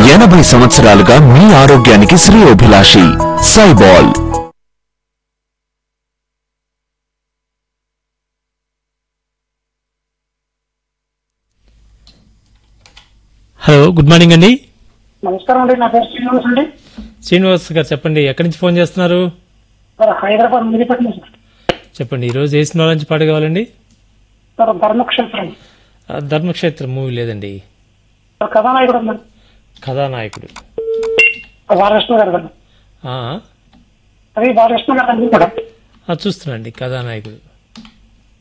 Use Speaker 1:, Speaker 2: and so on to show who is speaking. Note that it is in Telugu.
Speaker 1: ఎనభై సంవత్సరాలుగా మీ ఆరోగ్యానికి శ్రేయోభిలాషి సైబాల్
Speaker 2: హలో గుడ్ మార్నింగ్ అండి
Speaker 3: నమస్కారం అండి నా పేరు శ్రీనివాస్ అండి
Speaker 2: శ్రీనివాస్ గారు చెప్పండి ఎక్కడి నుంచి ఫోన్ చేస్తున్నారు
Speaker 3: సార్ హైదరాబాద్ మిదిపట్నం సార్
Speaker 2: చెప్పండి ఈరోజు ఏ సినిమా నుంచి పాట కావాలండి
Speaker 3: సార్ ధర్మక్షేత్రం
Speaker 2: ఆ, ధర్మక్షేత్రం మూవీ లేదండి
Speaker 3: సార్ కథానాయకుడు ఉన్నాడు
Speaker 2: కథానాయకుడు
Speaker 3: బాలకృష్ణ గారు కదా
Speaker 2: ఆ,
Speaker 3: అది బాలకృష్ణ గారు అండి కూడా
Speaker 2: ఆ, చూస్తున్నాండి కథానాయకుడు